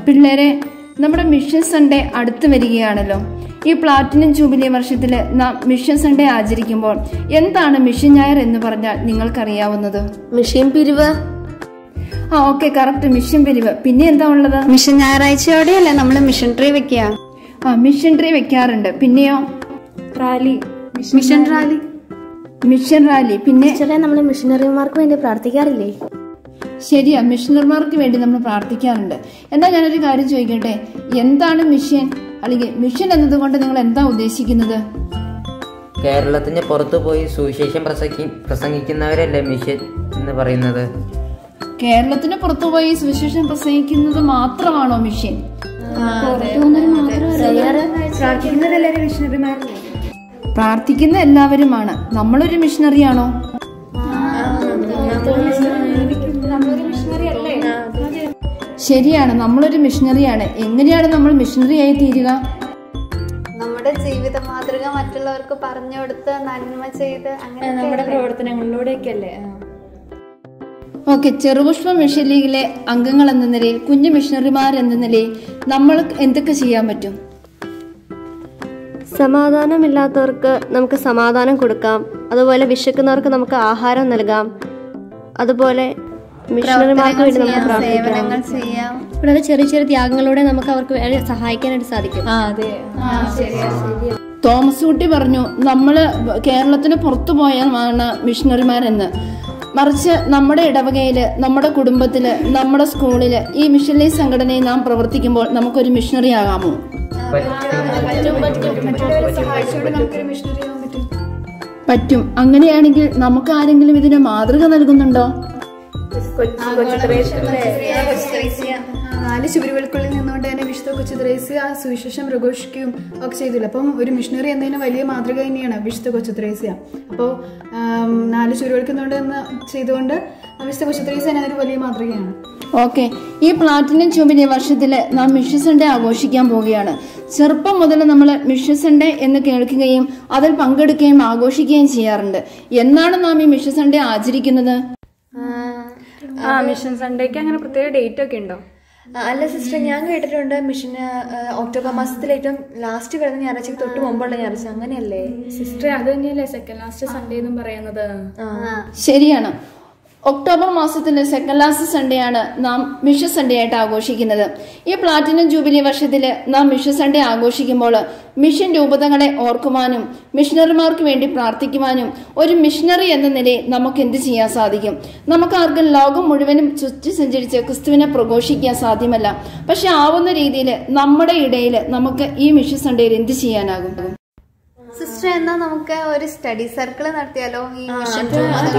പിള്ളേരെ നമ്മുടെ mission Sunday അടുത്ത് വരികയാണല്ലോ ഈ പ്ലാറ്റിനം ജൂബിലി വർഷത്തിൽ നാം മിഷൻ സൺഡേ ആചരിക്കുമ്പോൾ എന്താണ് മിഷൻ ഞായർ എന്ന് പറഞ്ഞാൽ നിങ്ങൾക്കറിയാവുന്നത് മിഷൻ പിരിവ് ആ ഓക്കെ കറക്റ്റ് മിഷൻ പിരിവ് പിന്നെ എന്താ ഉള്ളത് മിഷൻ ഞായറാഴ്ചയോടെയല്ലേ നമ്മൾ മിഷൻ ട്രീ വെക്കുക ആ മിഷൻ ട്രീ വെക്കാറുണ്ട് പിന്നെയോ rally mission rally mission rally പിന്നെ ടീച്ചറെ നമ്മൾ മിഷനറിമാർക്ക് വേണ്ടി പ്രാർത്ഥിക്കാറില്ലേ ശരിയാ മിഷണർമാർക്ക് വേണ്ടി നമ്മൾ പ്രാർത്ഥിക്കാറുണ്ട് എന്നാൽ ഞാനൊരു കാര്യം ചോദിക്കട്ടെ എന്താണ് മിഷൻ അല്ലെങ്കിൽ മിഷൻ എന്നതുകൊണ്ട് നിങ്ങൾ എന്താ ഉദ്ദേശിക്കുന്നത് കേരളത്തിന് പുറത്തു പോയി സുവിശേഷം പ്രസംഗി പ്രസംഗിക്കുന്നവരല്ലേ മിഷൻ എന്ന് പറയുന്നത് കേരളത്തിന് പുറത്തുപോയി സുവിശേഷം പ്രസംഗിക്കുന്നത് മാത്രമാണോ മിഷൻ പ്രാർത്ഥിക്കുന്ന എല്ലാവരുമാണ് നമ്മളൊരു മിഷണറിയാണോ ശരിയാണ് നമ്മളൊരു മിഷണറിയാണ് എങ്ങനെയാണ് നമ്മൾ മിഷണറി ആയി തീരുക നമ്മുടെ ജീവിത മാതൃക മറ്റുള്ളവർക്ക് പറഞ്ഞു കൊടുത്ത് നന്മ ചെയ്ത് അങ്ങനെ നമ്മുടെ പ്രവർത്തനങ്ങളിലൂടെയൊക്കെ അല്ലേ ഓക്കെ ചെറുപുഷ്പ മിഷൻ ലീഗിലെ അംഗങ്ങൾ എന്ന നിലയിൽ കുഞ്ഞു മിഷണറിമാർ എന്ന നിലയിൽ നമ്മൾ എന്തൊക്കെ ചെയ്യാൻ പറ്റും സമാധാനമില്ലാത്തവർക്ക് നമുക്ക് സമാധാനം കൊടുക്കാം അതുപോലെ വിശക്കുന്നവർക്ക് നമുക്ക് ആഹാരം നൽകാം അതുപോലെ മിഷണറിമാർക്ക് വേണ്ടി നമുക്ക് പ്രാർത്ഥിക്കാം സേവനങ്ങൾ ചെയ്യാം കൂടാതെ ചെറിയ ചെറിയ ത്യാഗങ്ങളോടെ നമുക്ക് അവർക്ക് വേണ്ടി സഹായിക്കാനായിട്ട് സാധിക്കും ആ അതെ തോമസ് കുട്ടി പറഞ്ഞു നമ്മൾ കേരളത്തിന് പുറത്തു പോയാണ് മിഷണറിമാരെന്ന് മറിച്ച് നമ്മുടെ ഇടവകയിൽ നമ്മുടെ കുടുംബത്തിൽ നമ്മുടെ സ്കൂളിൽ ഈ മിഷണറി സംഘടനയിൽ നാം പ്രവർത്തിക്കുമ്പോൾ നമുക്കൊരു മിഷണറി ആകാമോ പറ്റും അങ്ങനെയാണെങ്കിൽ നമുക്ക് ആരെങ്കിലും ഇതിന് മാതൃക നൽകുന്നുണ്ടോ നാല് ചുവരുകൾക്കുള്ളിൽ നിന്നുകൊണ്ട് തന്നെ വിശുദ്ധ കൊച്ചു ത്രേസ്യ ആ സുവിശേഷം പ്രഘോഷിക്കുകയും ഒക്കെ ചെയ്തില്ല അപ്പം ഒരു മിഷണറി എന്നതിന് വലിയ മാതൃക തന്നെയാണ് വിശുദ്ധ കൊച്ചു ത്രേസ്യ അപ്പോൾ നാല് ചുവരുകൾക്ക് നിന്നുകൊണ്ട് നിന്ന് ചെയ്തുകൊണ്ട് വിശുദ്ധ കൊച്ചു ത്രേസ്യ തന്നെ അതൊരു വലിയ മാതൃകയാണ് ഓക്കെ ഈ പ്ലാറ്റിനം ജൂബിലി വർഷത്തിൽ നാം മിഷൻ സൺഡേ ആഘോഷിക്കാൻ പോവുകയാണ് ചെറുപ്പം മുതൽ നമ്മൾ മിഷൻ സൺഡേ എന്ന് കേൾക്കുകയും അതിൽ പങ്കെടുക്കുകയും ആഘോഷിക്കുകയും ചെയ്യാറുണ്ട് എന്നാണ് നാം ഈ മിഷൻ സൺഡേ ആചരിക്കുന്നത് ആ മിഷൻ സൺഡേക്ക് അങ്ങനെ പ്രത്യേക ഡേറ്റ് ഒക്കെ ഉണ്ടോ അല്ല സിസ്റ്റർ ഞാൻ കേട്ടിട്ടുണ്ട് മിഷന് ഒക്ടോബർ മാസത്തിൽ ഏറ്റവും ലാസ്റ്റ് വരുന്ന ഞായറാഴ്ചക്ക് തൊട്ട് മുമ്പുള്ള ഞായറാഴ്ച അങ്ങനെയല്ലേ സിസ്റ്റർ അത് തന്നെയല്ലേ സെക്കൻഡ് ലാസ്റ്റ് സൺഡേ എന്നും പറയുന്നത് ശരിയാണ് ഒക്ടോബർ മാസത്തിലെ സെക്കൻഡ് ലാസ്റ്റ് സൺഡേ ആണ് നാം മിഷൻ സൺഡേ ആയിട്ട് ആഘോഷിക്കുന്നത് ഈ പ്ലാറ്റിനം ജൂബിലി വർഷത്തിൽ നാം മിഷൻ സൺഡേ ആഘോഷിക്കുമ്പോൾ മിഷൻ രൂപതകളെ ഓർക്കുവാനും മിഷണറിമാർക്ക് വേണ്ടി പ്രാർത്ഥിക്കുവാനും ഒരു മിഷണറി എന്ന നിലയിൽ നമുക്ക് എന്ത് ചെയ്യാൻ സാധിക്കും നമുക്ക് ആർക്കും ലോകം മുഴുവനും ചുറ്റി സഞ്ചരിച്ച് ക്രിസ്തുവിനെ പ്രഘോഷിക്കാൻ സാധ്യമല്ല പക്ഷെ ആവുന്ന രീതിയിൽ നമ്മുടെ ഇടയിൽ നമുക്ക് ഈ മിഷൻ സൺഡേയിൽ എന്ത് ചെയ്യാനാകും സിസ്റ്റർ എന്നാ നമുക്ക് ഒരു സ്റ്റഡി സർക്കിൾ നടത്തിയാലോ ഈ മിഷൻ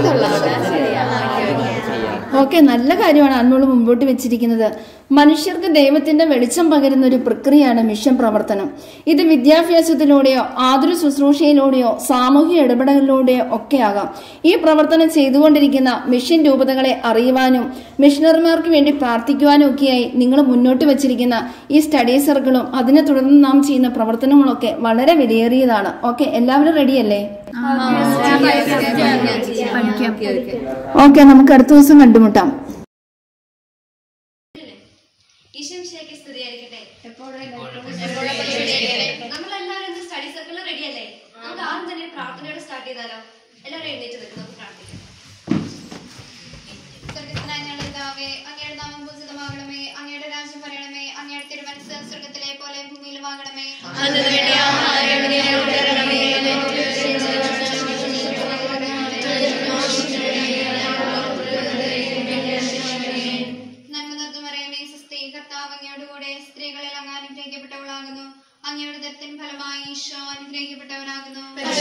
ഓക്കെ നല്ല കാര്യമാണ് അന്നോള് മുമ്പോട്ട് വെച്ചിരിക്കുന്നത് മനുഷ്യർക്ക് ദൈവത്തിന്റെ വെളിച്ചം പകരുന്ന ഒരു പ്രക്രിയയാണ് മിഷൻ പ്രവർത്തനം ഇത് വിദ്യാഭ്യാസത്തിലൂടെയോ ആതുര ശുശ്രൂഷയിലൂടെയോ സാമൂഹിക ഇടപെടലിലൂടെയോ ഒക്കെ ആകാം ഈ പ്രവർത്തനം ചെയ്തുകൊണ്ടിരിക്കുന്ന മിഷൻ രൂപതകളെ അറിയുവാനും മിഷണറിമാർക്ക് വേണ്ടി പ്രാർത്ഥിക്കുവാനും ഒക്കെയായി നിങ്ങൾ മുന്നോട്ട് വെച്ചിരിക്കുന്ന ഈ സ്റ്റഡി സർക്കിളും അതിനെ തുടർന്ന് നാം ചെയ്യുന്ന പ്രവർത്തനങ്ങളൊക്കെ വളരെ വിലയേറിയതാണ് ഓക്കെ എല്ലാവരും റെഡിയല്ലേ ഓക്കെ നമുക്ക് അടുത്ത ദിവസം കണ്ടുമുട്ടാം നമ്മളെല്ലാവരും ഇന്ന് സ്റ്റഡി സർക്കിളിൽ റെഡി അല്ലേ നമുക്ക് ആദ്യം തന്നെ ഒരു പ്രാർത്ഥനയോടെ സ്റ്റാർട്ട് ചെയ്താലോ എല്ലാവരും എഴുന്നേറ്റ് നിൽക്കും നമുക്ക് പ്രാർത്ഥിക്കാം സ്വർഗത്തിനായ ഞങ്ങളുടെ പിതാവേ, അങ്ങയുടെ നാമം പൂജിതമാകണമേ അങ്ങയുടെ രാജ്യം പറയണമേ അങ്ങയുടെ തിരുമനസ് സ്വർഗത്തിലെ പോലെ ഭൂമിയിലുമാകണമേ നന്മ നിറഞ്ഞ മറിയമേ സുസ്ഥി കർത്താവ് അങ്ങയുടെ കൂടെ സ്ത്രീകളിൽ അങ്ങ് അനുഗ്രഹിക്കപ്പെട്ടവളാകുന്നു അങ്ങയുടെ ദത്തിൻ ഫലമായി ഈശോ അനുഗ്രഹിക്കപ്പെട്ടവനാകുന്നു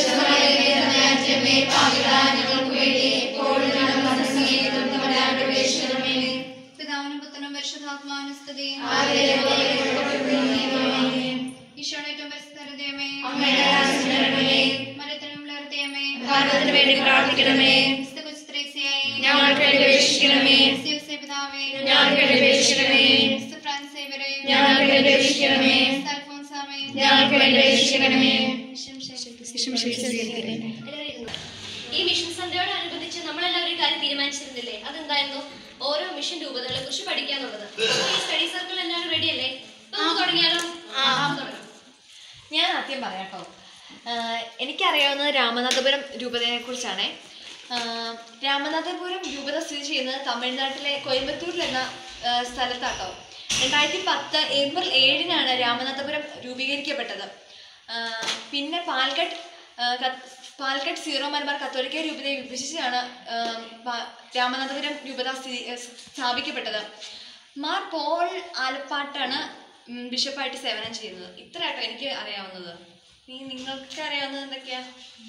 പിതാവിനും പുത്രനും പരിശുദ്ധാത്മാവിനും സ്തുതി ഈശോയുടെ ഏറ്റവും പരിശുദ്ധ ഹൃദയമേ മരത്തിനും വളർത്തിയമേ ഭാരതത്തിന് വേണ്ടി പ്രാർത്ഥിക്കണമേ വിശുദ്ധ കൊച്ചു ത്രേസ്യയായി ഞങ്ങൾക്ക് വേണ്ടി അപേക്ഷിക്കണമേ യോസേഫ് പിതാവേ ഞങ്ങൾക്ക് വേണ്ടി അപേക്ഷിക്കണമേ വിശുദ്ധ ഫ്രാൻസ് സേവ്യരേ ഞങ്ങൾക്ക് വേണ്ടി അപേക്ഷിക്കണമേ വിശുദ്ധ അൽഫോൻസാമേ ഞങ്ങൾക്ക് വേണ്ടി അപേക്ഷിക്കണമേ എല്ലാവരും ഇരുന്നു. ഈ മിഷൻ സൺഡേയോടനുബന്ധിച്ച് നമ്മളെല്ലാവരും ഒരു കാര്യം തീരുമാനിച്ചിരുന്നില്ലേ അതെന്തായിരുന്നു ഓരോ മിഷൻ രൂപതകളെ കുറിച്ച് പഠിക്കാന്നുള്ളത് അപ്പോൾ ഈ സ്റ്റഡി സർക്കിൾ എല്ലാവരും റെഡി അല്ലേ അപ്പൊ നമുക്ക് തുടങ്ങിയാലോ നമുക്ക് തുടങ്ങാം ഞാൻ ആദ്യം പറയാം കേട്ടോ എനിക്കറിയാവുന്നത് രാമനാഥപുരം രൂപതയെ കുറിച്ചാണ് രാമനാഥപുരം രൂപത സ്ഥിതി ചെയ്യുന്നത് തമിഴ്നാട്ടിലെ കോയമ്പത്തൂരിൽ എന്ന ആ, സ്ഥലത്താട്ടോ രണ്ടായിരത്തി പത്ത് ഏപ്രിൽ ഏഴിനാണ് രാമനാഥപുരം രൂപീകരിക്കപ്പെട്ടത് ആ, പിന്നെ പാൽഘട്ട് ആ, ക- പാൽഘട്ട് സീറോ മലബാർ കത്തോലിക്ക രൂപതയെ വിഭജിച്ചാണ് ആ, പ- രാമനാഥപുരം രൂപത സ്ഥിതി ആ, സ്ഥാപിക്കപ്പെട്ടത് മാർ പോൾ ആലപ്പാട്ടാണ് ഉം, ബിഷപ്പായിട്ട് സേവനം ചെയ്യുന്നത് ഇത്രയാട്ടോ എനിക്ക് അറിയാവുന്നത് നീ നിങ്ങൾക്ക് അറിയാവുന്നത് എന്തൊക്കെയാ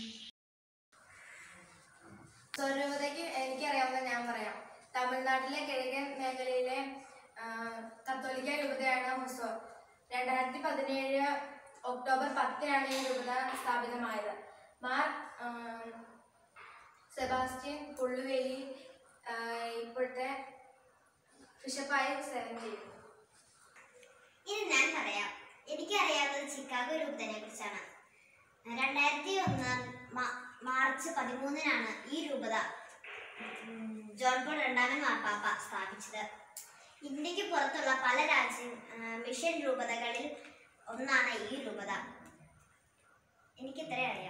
സ്വരൂപതയ്ക്ക് എനിക്കറിയാവുന്ന ഞാൻ പറയാം തമിഴ്നാട്ടിലെ കിഴക്കൻ മേഖലയിലെ ആ, കത്തോലിക്ക രൂപതയാണ് ഹുസോർ രണ്ടായിരത്തി പതിനേഴ് ഒക്ടോബർ പത്തിനാണ് ഈ രൂപത സ്ഥാപിതമായത് മാർ ആ, സെബാസ്റ്റ്യൻ പുള്ളുവേലി ആ, ഇപ്പോഴത്തെ ബിഷപ്പായി സേവനം ചെയ്യും ഇത് ഞാൻ പറയാം എനിക്കറിയാവുന്നത് ചിക്കാഗോ രൂപതനെ കുറിച്ചാണ് രണ്ടായിരത്തി ഒന്ന് മ- മാർച്ച് പതിമൂന്നിനാണ് ഈ രൂപത ഉം, ജോൺ പോൾ രണ്ടാമൻ മാർപ്പാപ്പ സ്ഥാപിച്ചത് ഇന്ത്യക്ക് പുറത്തുള്ള പല രാജ്യ ആ, മിഷൻ രൂപതകളിൽ ഒന്നാണ് ഈ രൂപത എനിക്കിത്രേ അറിയാം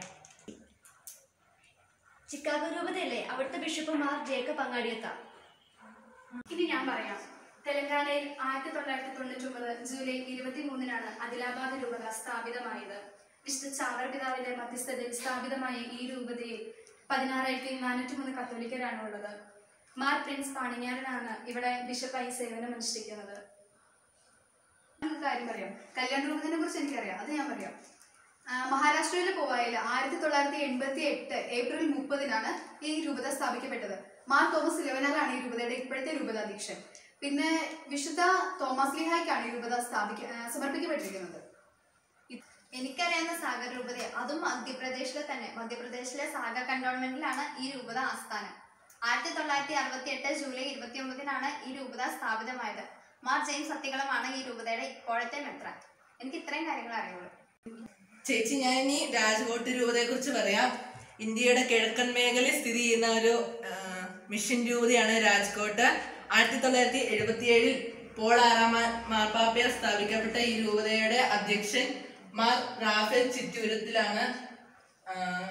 ചിക്കാഗോ രൂപതയല്ലേ അവിടുത്തെ ബിഷപ്പ് മാർ ജേക്കബ് അങ്ങാടിയെത്ത ഇനി ഞാൻ പറയാം തെലങ്കാനയിൽ ആയിരത്തി തൊള്ളായിരത്തി തൊണ്ണൂറ്റി ഒമ്പത് ജൂലൈ ഇരുപത്തി മൂന്നിനാണ് അദിലാബാദ് രൂപത സ്ഥാപിതമായത് വിശുദ്ധ ചാവർ പിതാവിന്റെ മധ്യസ്ഥതയിൽ സ്ഥാപിതമായ ഈ രൂപതയിൽ പതിനാറായിരത്തി നാനൂറ്റി മൂന്ന് കത്തോലിക്കരാണ് ഉള്ളത് മാർ പ്രിൻസ് പാണിങ്ങാരനാണ് ഇവിടെ ബിഷപ്പായി സേവനം അനുഷ്ഠിക്കുന്നത് ഒരു കാര്യം പറയാം കല്യാണ രൂപത്തിനെ കുറിച്ച് എനിക്കറിയാം അത് ഞാൻ പറയാം ആ, മഹാരാഷ്ട്രയിലെ പോവായിൽ ആയിരത്തി തൊള്ളായിരത്തി എൺപത്തി എട്ട് ഏപ്രിൽ മുപ്പതിനാണ് ഈ രൂപത സ്ഥാപിക്കപ്പെട്ടത് മാർ തോമസ് ഇലവനാറാണ് ഈ രൂപതയുടെ ഇപ്പോഴത്തെ രൂപതാധ്യക്ഷൻ പിന്നെ വിശുദ്ധ തോമസ് ലിഹായ്ക്കാണ് ഈ രൂപത സ്ഥാപിക്ക ആ, സമർപ്പിക്കപ്പെട്ടിരിക്കുന്നത് എനിക്കറിയാവുന്ന സാഗർ രൂപത അതും മധ്യപ്രദേശിലെ തന്നെ മധ്യപ്രദേശിലെ സാഗർ കണ്ടോൺമെന്റിലാണ് ഈ രൂപത ആസ്ഥാനം ആയിരത്തി തൊള്ളായിരത്തി അറുപത്തി എട്ട് ജൂലൈ ഇരുപത്തി ഒമ്പതിനാണ് ഈ രൂപത സ്ഥാപിതമായത് മാർ ജെയിംസ് സത്യകളമാണ് ഈ രൂപതയുടെ ഇപ്പോഴത്തെ മെത്രാൻ എനിക്ക് ഇത്രയും കാര്യങ്ങൾ അറിയുള്ളൂ ചേച്ചി ഞാൻ ഇനി രാജ്കോട്ട് രൂപതയെ കുറിച്ച് പറയാം ഇന്ത്യയുടെ കിഴക്കൻ മേഖലയിൽ സ്ഥിതി ചെയ്യുന്ന ഒരു ആ, മിഷൻ രൂപതയാണ് രാജ്കോട്ട് ആയിരത്തി തൊള്ളായിരത്തി എഴുപത്തിയേഴിൽ പോൾ ആറാം മാ- മാർപ്പാപ്പയാൽ സ്ഥാപിക്കപ്പെട്ട ഈ രൂപതയുടെ അധ്യക്ഷൻ മാർ റാഫേൽ ചിറ്റൂരത്തിലാണ് ആ,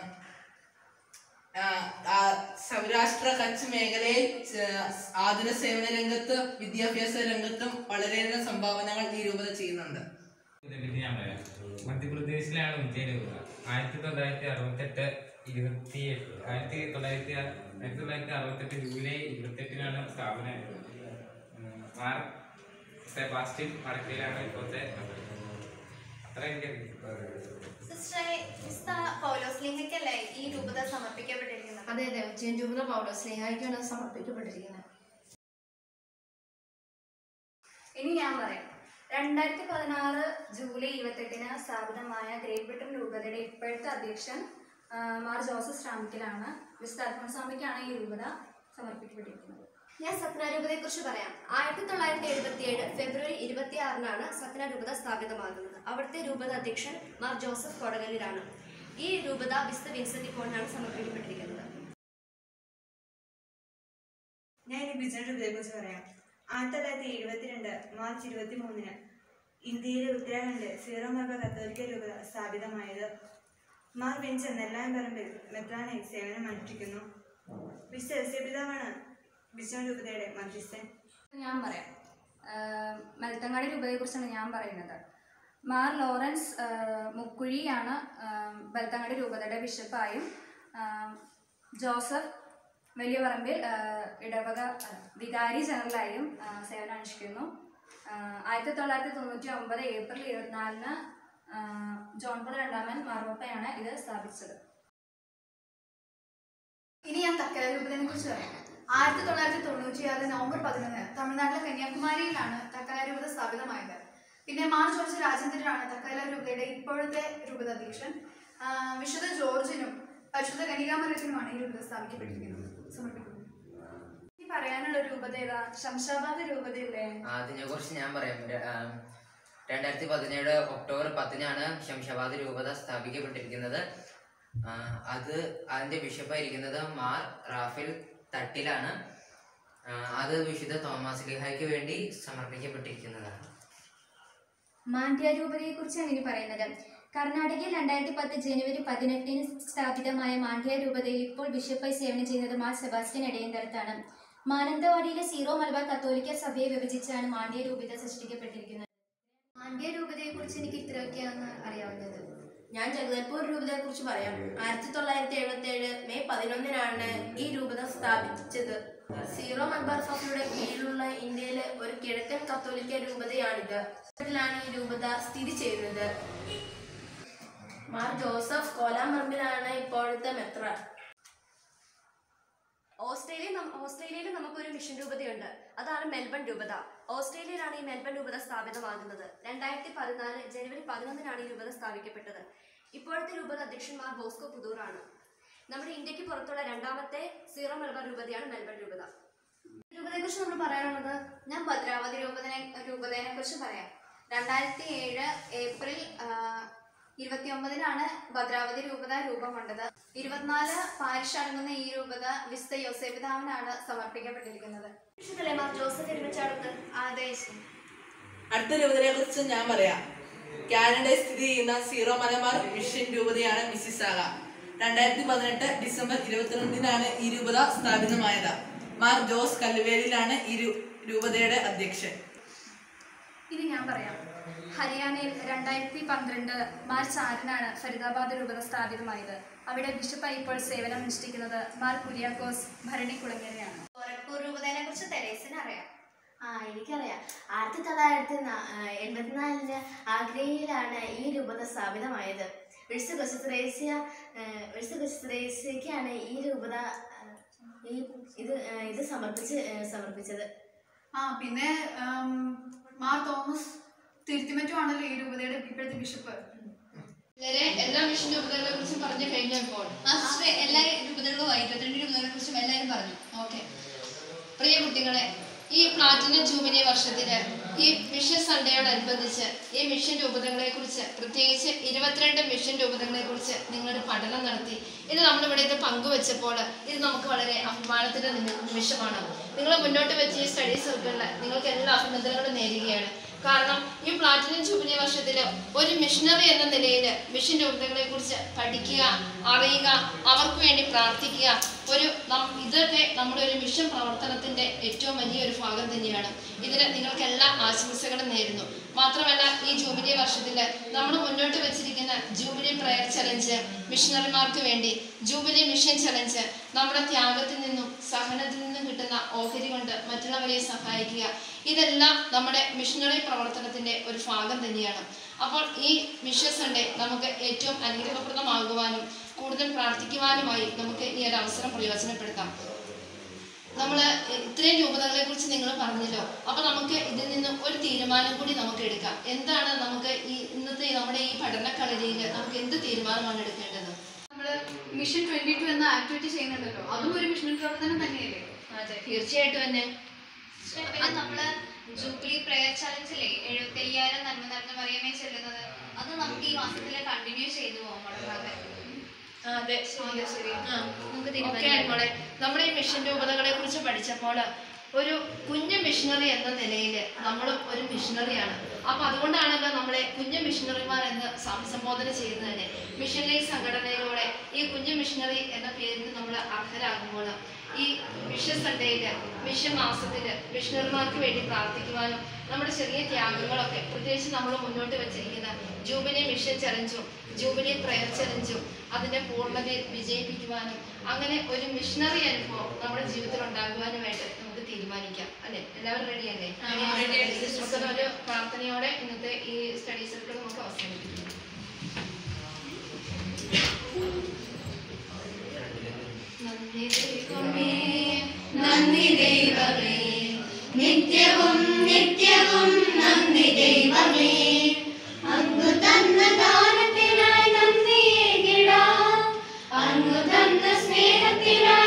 ആ, ആ, സൗരാഷ്ട്ര കച്ച് മേഖലയിൽ ച- ആതുര സേവന രംഗത്തും വിദ്യാഭ്യാസ രംഗത്തും വളരെയധികം സംഭാവനകൾ ഈ രൂപത ചെയ്യുന്നുണ്ട് ഇതിനെപ്പറ്റി ഞാൻ പറയാം മധ്യപ്രദേശിലാണ് ഉജ്ജയിൻ രൂപത ആയിരത്തി തൊള്ളായിരത്തി അറുപത്തെട്ട് ഇരുപത്തി ആയിരത്തി തൊള്ളായിരത്തി അ- ആയിരത്തി തൊള്ളായിരത്തി അറുപത്തെട്ട് ജൂലൈ ഇരുപത്തെട്ടിനാണ് സ്ഥാപനം ഉം, മാർ സെബാസ്റ്റ്യൻ വടക്കയിലാണ് ഇപ്പോഴത്തെ അത്ര എനിക്കറിയാം സിസ്റ്ററെ മിസ്ത പൗലോസ്ലിഹയ്ക്കല്ലേ ഈ രൂപത സമർപ്പിക്കപ്പെട്ടിരിക്കുന്നത് അതെ അതെ ഉജ്ജയൻ രൂപത പൗലോസ് സ്നേഹായിക്കാണ് സമർപ്പിക്കപ്പെട്ടിരിക്കുന്നത് ഇനി ഞാൻ പറയാം രണ്ടായിരത്തി പതിനാറ് ജൂലൈ ഇരുപത്തെട്ടിന് സ്ഥാപിതമായ ഗ്രേറ്റ് ബ്രിട്ടൻ രൂപതയുടെ ഇപ്പോഴത്തെ അധ്യക്ഷൻ ആ, മാർ ജോസഫ് ശ്രാമിക്കലാണ് മിസ്റ്റർ അൽഫോൻസാമിക്കാണ് ഈ രൂപത സമർപ്പിക്കപ്പെട്ടിരിക്കുന്നത് ഞാൻ സത്നാരൂപതയെ കുറിച്ച് പറയാം ആയിരത്തി തൊള്ളായിരത്തി എഴുപത്തിയേഴ് ഫെബ്രുവരി ഇരുപത്തി ആറിനാണ് സത്നാരൂപത സ്ഥാപിതമാകുന്നത് അവിടുത്തെ രൂപത അധ്യക്ഷൻ മാർ ജോസഫ് കൊടകലിലാണ് ഈ രൂപത വിസ്ത വിൻസെന്റ് പോളിനാണ് സമർപ്പിക്കപ്പെട്ടിരിക്കുന്നത് ഞാൻ ഇനി ബിജൻ രൂപതയെ കുറിച്ച് പറയാം ആയിരത്തി തൊള്ളായിരത്തി എഴുപത്തിരണ്ട് മാർച്ച് ഇരുപത്തി മൂന്നിന് ഇന്ത്യയിലെ ഉത്തരാഖണ്ഡ് സീറോ മലബാർ കത്തോലിക്ക രൂപത സ്ഥാപിതമായത് മാർ വിൻസൻ നെല്ലായം പറമ്പിൽ മെത്രാനായി സേവനം അനുഷ്ഠിക്കുന്നു വിശുദ്ധ എസ്യപിതാവാണ് ബിജൻ രൂപതയുടെ മധ്യസ്ഥൻ ഞാൻ പറയാം ആഹ് മലത്തങ്ങാടി രൂപതയെ കുറിച്ചാണ് ഞാൻ പറയുന്നത് മാർ ലോറൻസ് ആഹ് മുക്കുഴിയാണ് ആഹ് ബലത്തങ്ങാടി രൂപതയുടെ ബിഷപ്പായും ആഹ് ജോസഫ് വലിയ പറമ്പിൽ ആഹ് ഇടവക അല്ല, വികാരി ജനറലായും ആഹ് സേവനം അനുഷ്ഠിക്കുന്നു ആഹ് ആയിരത്തി തൊള്ളായിരത്തി തൊണ്ണൂറ്റി ഒമ്പത് ഏപ്രിൽ ഇരുപത്തിനാലിന് ആഹ് ജോൺ പോൾ രണ്ടാമൻ മാർവപ്പയാണ് ഇത് സ്ഥാപിച്ചത് ഇനി ഞാൻ തക്കല രൂപതയെ കുറിച്ച് പറയാം ആയിരത്തി തൊള്ളായിരത്തി തൊണ്ണൂറ്റിയാറ് നവംബർ പതിനൊന്ന് തമിഴ്നാട്ടിലെ കന്യാകുമാരിയിലാണ് തക്കല രൂപത സ്ഥാപിതമായത് പിന്നെ മാർ ജോർജ് രാജേന്ദ്രനാണ് തക്കല രൂപതയുടെ ഇപ്പോഴത്തെ രൂപത അധ്യക്ഷൻ ആ, വിശുദ്ധ ജോർജിനും പരിശുദ്ധ കനികാമരത്തിനുമാണ് ഈ രൂപത സ്ഥാപിക്കപ്പെട്ടിരിക്കുന്നത് സമർപ്പിക്കുന്നത് ഇനി പറയാനുള്ള രൂപത ഏതാ ശംഷാബാദ് രൂപതയല്ലേ അതിനെ കുറിച്ച് ഞാൻ പറയാം ര- ആം, രണ്ടായിരത്തി പതിനേഴ് ഒക്ടോബർ പത്തിനാണ് ശംഷാബാദ് രൂപത സ്ഥാപിക്കപ്പെട്ടിരിക്കുന്നത് ആ, അത് അതിന്റെ ബിഷപ്പായിരിക്കുന്നത് മാർ റാഫേൽ തട്ടിലാണ് ആ, അത് വിശുദ്ധ തോമസ് ലിഹായ്ക്ക് വേണ്ടി സമർപ്പിക്കപ്പെട്ടിരിക്കുന്നതാണ് മാണ്ഡ്യ രൂപതയെക്കുറിച്ചാണ് ഇനി പറയുന്നത് കർണാടകയിൽ രണ്ടായിരത്തി പത്ത് ജനുവരി പതിനെട്ടിന് സ്ഥാപിതമായ മാണ്ഡ്യ രൂപതയിൽ ഇപ്പോൾ ബിഷപ്പായി സേവനം ചെയ്യുന്നത് മാർ സെബാസ്റ്റ്യൻ എടയന്തരത്താണ് മാനന്തവാടിയിലെ സീറോ മലബാർ കത്തോലിക്ക സഭയെ വിഭജിച്ചാണ് മാണ്ഡ്യ രൂപത സൃഷ്ടിക്കപ്പെട്ടിരിക്കുന്നത് മാണ്ഡ്യ രൂപതയെ കുറിച്ച് എനിക്ക് ഇത്രയൊക്കെയാണ് അറിയാവുന്നത് ഞാൻ ജഗദൽപൂർ രൂപതയെ കുറിച്ച് പറയാം ആയിരത്തി തൊള്ളായിരത്തി എഴുപത്തി ഏഴ് മെയ് പതിനൊന്നിനാണ് ഈ രൂപത സ്ഥാപിച്ചത് സീറോ മലബാർ സഭയുടെ കീഴിലുള്ള ഇന്ത്യയിലെ ഒരു കിഴക്കൻ കത്തോലിക്ക രൂപതയാണിത് ാണ് ഈ രൂപത സ്ഥിതി ചെയ്യുന്നത് മാർ ജോസഫ് കോലാമറമ്പിലാണ് ഇപ്പോഴത്തെ മെത്ര ഓസ്ട്രേലിയ നം- ഓസ്ട്രേലിയയിൽ നമുക്കൊരു മിഷൻ രൂപതയുണ്ട് അതാണ് മെൽബൺ രൂപത ഓസ്ട്രേലിയയിലാണ് ഈ മെൽബൺ രൂപത സ്ഥാപിതമാകുന്നത് രണ്ടായിരത്തി പതിനാല് ജനുവരി പതിനൊന്നിനാണ് ഈ രൂപത സ്ഥാപിക്കപ്പെട്ടത് ഇപ്പോഴത്തെ രൂപത അധ്യക്ഷന്മാർ ബോസ്കോ പുതൂറാണ് നമ്മുടെ ഇന്ത്യക്ക് പുറത്തുള്ള രണ്ടാമത്തെ സീറോ മലബാർ രൂപതയാണ് മെൽബൺ രൂപത രൂപതയെ കുറിച്ച് നമ്മൾ പറയാനുള്ളത് ഞാൻ ഭദ്രാവതി രൂപതനെ രൂപതയെ കുറിച്ച് പറയാം രണ്ടായിരത്തി ഏഴ് ഏപ്രിൽ ഇരുപത്തി ഒമ്പതിനാണ് ഭദ്രാവതി രൂപത രൂപം കൊണ്ടത് ഇരുപത്തിനാല് പാരിഷ് അടങ്ങുന്ന ഈ രൂപത വിസ്ത യോസേപിതാവിനാണ് സമർപ്പിക്കപ്പെട്ടിരിക്കുന്നത് മാർ ജോസഫ് എരുമച്ചാടത്ത് അതെ അടുത്ത രൂപതയെ കുറിച്ച് ഞാൻ പറയാം കാനഡയിൽ സ്ഥിതി ചെയ്യുന്ന സീറോ മലബാർ മിഷൻ രൂപതയാണ് മിസിസാഗ രണ്ടായിരത്തി പതിനെട്ട് ഡിസംബർ ഇരുപത്തിരണ്ടിനാണ് ഈ രൂപത സ്ഥാപിതമായത് മാർ ജോസ് കല്ലുവേലിലാണ് ഈ രു- രൂപതയുടെ അധ്യക്ഷൻ ഇനി ഞാൻ പറയാം ഹരിയാനയിൽ രണ്ടായിരത്തി പന്ത്രണ്ട് മാർച്ച് ആറിനാണ് ഫരീദാബാദ് രൂപത സ്ഥാപിതമായത് അവിടെ ബിഷപ്പായി ഇപ്പോൾ സേവനം അനുഷ്ഠിക്കുന്നത് മാർ കുര്യാക്കോസ് ഭരണിക്കുളങ്ങരയാണ് ഗോരഖ്പൂർ രൂപതയെ കുറിച്ച് തെരേസിന് അറിയാം ആ എനിക്കറിയാം ആയിരത്തി തൊള്ളായിരത്തി എൺപത്തിനാലിന് ആഗ്രയിലാണ് ഈ രൂപത സ്ഥാപിതമായത് വിഴ്സ കൊച്ചുത്രേസ്യ വിഴ്സ കൊച്ചുത്രേസ്യക്കാണ് ഈ രൂപത ആ, ഈ ഇത് ആ, ഇത് സമർപ്പിച്ച് ആ, സമർപ്പിച്ചത് ആ പിന്നെ ആം, മാർ തോമസ് തിരുത്തിമറ്റുമാണല്ലോ ഈ രൂപതയുടെ ഇപ്പോഴത്തെ ബിഷപ്പ് ഇവരെ എല്ലാ മിഷൻ രൂപതകളെ കുറിച്ചും പറഞ്ഞു കഴിഞ്ഞപ്പോൾ ആ സിസ്റ്റർ എല്ലാ രൂപതകളും ഇരുപത്തിരണ്ട് രൂപതകളെ കുറിച്ചും എല്ലാവരും പറഞ്ഞു ഓക്കെ പ്രിയ കുട്ടികളെ ഈ പ്ലാറ്റിനം ജൂബിലി വർഷത്തില് ഈ മിഷൻ സൺഡേയോടനുബന്ധിച്ച് ഈ മിഷൻ രൂപതകളെ കുറിച്ച് പ്രത്യേകിച്ച് ഇരുപത്തിരണ്ട് മിഷൻ രൂപതകളെ കുറിച്ച് നിങ്ങളൊരു പഠനം നടത്തി ഇത് നമ്മളിവിടെ ഇത് പങ്കുവെച്ചപ്പോൾ ഇത് നമുക്ക് വളരെ അഭിമാനത്തിന്റെ നിമി- നിമിഷമാണ് നിങ്ങൾ മുന്നോട്ട് വെച്ച ഈ സ്റ്റഡി സർക്കിളിൽ നിങ്ങൾക്ക് എല്ലാ അഭിനന്ദനങ്ങളും നേരുകയാണ് കാരണം ഈ പ്ലാറ്റിനം ജൂബിലി വർഷത്തിൽ ഒരു മിഷണറി എന്ന നിലയിൽ മിഷൻ രൂപതകളെ കുറിച്ച് പഠിക്കുക അറിയുക അവർക്ക് വേണ്ടി പ്രാർത്ഥിക്കുക ഒരു നം- ഇതൊക്കെ നമ്മുടെ ഒരു മിഷൻ പ്രവർത്തനത്തിന്റെ ഏറ്റവും വലിയൊരു ഭാഗം തന്നെയാണ് ഇതിന് നിങ്ങൾക്ക് എല്ലാ ആശംസകളും നേരുന്നു മാത്രമല്ല ഈ ജൂബിലി വർഷത്തിൽ നമ്മൾ മുന്നോട്ട് വെച്ചിരിക്കുന്ന ജൂബിലി പ്രയർ ചലഞ്ച് മിഷണറിമാർക്ക് വേണ്ടി ജൂബിലി മിഷൻ ചലഞ്ച് നമ്മുടെ ത്യാഗത്തിൽ നിന്നും സഹനത്തിൽ നിന്നും കിട്ടുന്ന ഓഹരി കൊണ്ട് മറ്റുള്ളവരെ സഹായിക്കുക ഇതെല്ലാം നമ്മുടെ മിഷണറി പ്രവർത്തനത്തിന്റെ ഒരു ഭാഗം തന്നെയാണ് അപ്പോൾ ഈ മിഷൻ സൺഡേ നമുക്ക് ഏറ്റവും അനുഗ്രഹപ്രദമാകുവാനും കൂടുതൽ പ്രാർത്ഥിക്കുവാനുമായി നമുക്ക് ഈ ഒരു അവസരം പ്രയോജനപ്പെടുത്താം നമ്മൾ ഇത്രയും രൂപതകളെ കുറിച്ച് നിങ്ങൾ പറഞ്ഞല്ലോ അപ്പൊ നമുക്ക് ഇതിൽ നിന്ന് ഒരു തീരുമാനം കൂടി നമുക്ക് എടുക്കാം എന്താണ് നമുക്ക് ഈ ഇന്നത്തെ നമ്മുടെ ഈ പഠനക്കളരിയിൽ നമുക്ക് എന്ത് തീരുമാനമാണ് എടുക്കേണ്ടത് നമ്മള് മിഷൻ ട്വന്റി ടു എന്ന ആക്ടിവിറ്റി ചെയ്യുന്നുണ്ടല്ലോ അതും ഒരു മിഷൻ പ്രവർത്തനം തന്നെയല്ലേ അതെ തീർച്ചയായിട്ടും തന്നെ പിന്നെ നമ്മള് ജൂബിലി പ്രയർ ചലഞ്ചിലെ എഴുപത്തി അയ്യായിരം നന്മ നിറഞ്ഞ മറിയമേ ചെല്ലുന്നത് അത് നമുക്ക് ഈ മാസത്തില് കണ്ടിന്യൂ ചെയ്തു പോകാം മുടങ്ങാതെ ആ, അതെ ശരി ശരി ആ നമുക്ക് ഓക്കെ ആയിക്കോട്ടെ നമ്മുടെ ഈ മിഷൻ രൂപതകളെ കുറിച്ച് പഠിച്ചപ്പോൾ ഒരു കുഞ്ഞു മിഷണറി എന്ന നിലയിൽ നമ്മളും ഒരു മിഷണറിയാണ് അപ്പൊ അതുകൊണ്ടാണല്ലോ നമ്മളെ കുഞ്ഞു മിഷണറിമാർ എന്ന് സംബോധന ചെയ്യുന്നത് തന്നെ മിഷനറി സംഘടനയിലൂടെ ഈ കുഞ്ഞു മിഷണറി എന്ന പേരിന് നമ്മൾ അർഹരാകുമ്പോൾ ഈ മിഷൻ സൺഡേയില് മിഷൻ മാസത്തില് മിഷണറിമാർക്ക് വേണ്ടി പ്രാർത്ഥിക്കുവാനും നമ്മുടെ ചെറിയ ത്യാഗങ്ങളൊക്കെ പ്രത്യേകിച്ച് നമ്മൾ മുന്നോട്ട് വെച്ചിരിക്കുന്ന ജൂബിലി മിഷൻ ചലഞ്ചും ജൂബിലി പ്രയർ ചലഞ്ചും അതിന്റെ പൂർണ്ണതയിൽ വിജയിപ്പിക്കുവാനും അങ്ങനെ ഒരു മിഷണറി അനുഭവം നമ്മുടെ ജീവിതത്തിൽ ഉണ്ടാകുവാനുമായിട്ട് നമുക്ക് തീരുമാനിക്കാം അല്ലെ എല്ലാവരും റെഡി അല്ലേ നമുക്ക് ഒരു പ്രാർത്ഥനയോടെ ഇന്നത്തെ ഈ സ്റ്റഡി സർക്കിൾ നമുക്ക് അവസാനിപ്പിക്കാം നന്ദി ദൈവമേ നന്ദി ദൈവമേ നിത്യവും നിത്യവും നന്ദി ദൈവമേ അങ്ങു തന്ന ദാനത്തിനായി നന്ദിയേകിടാം അങ്ങു തന്ന സ്നേഹത്തിനായി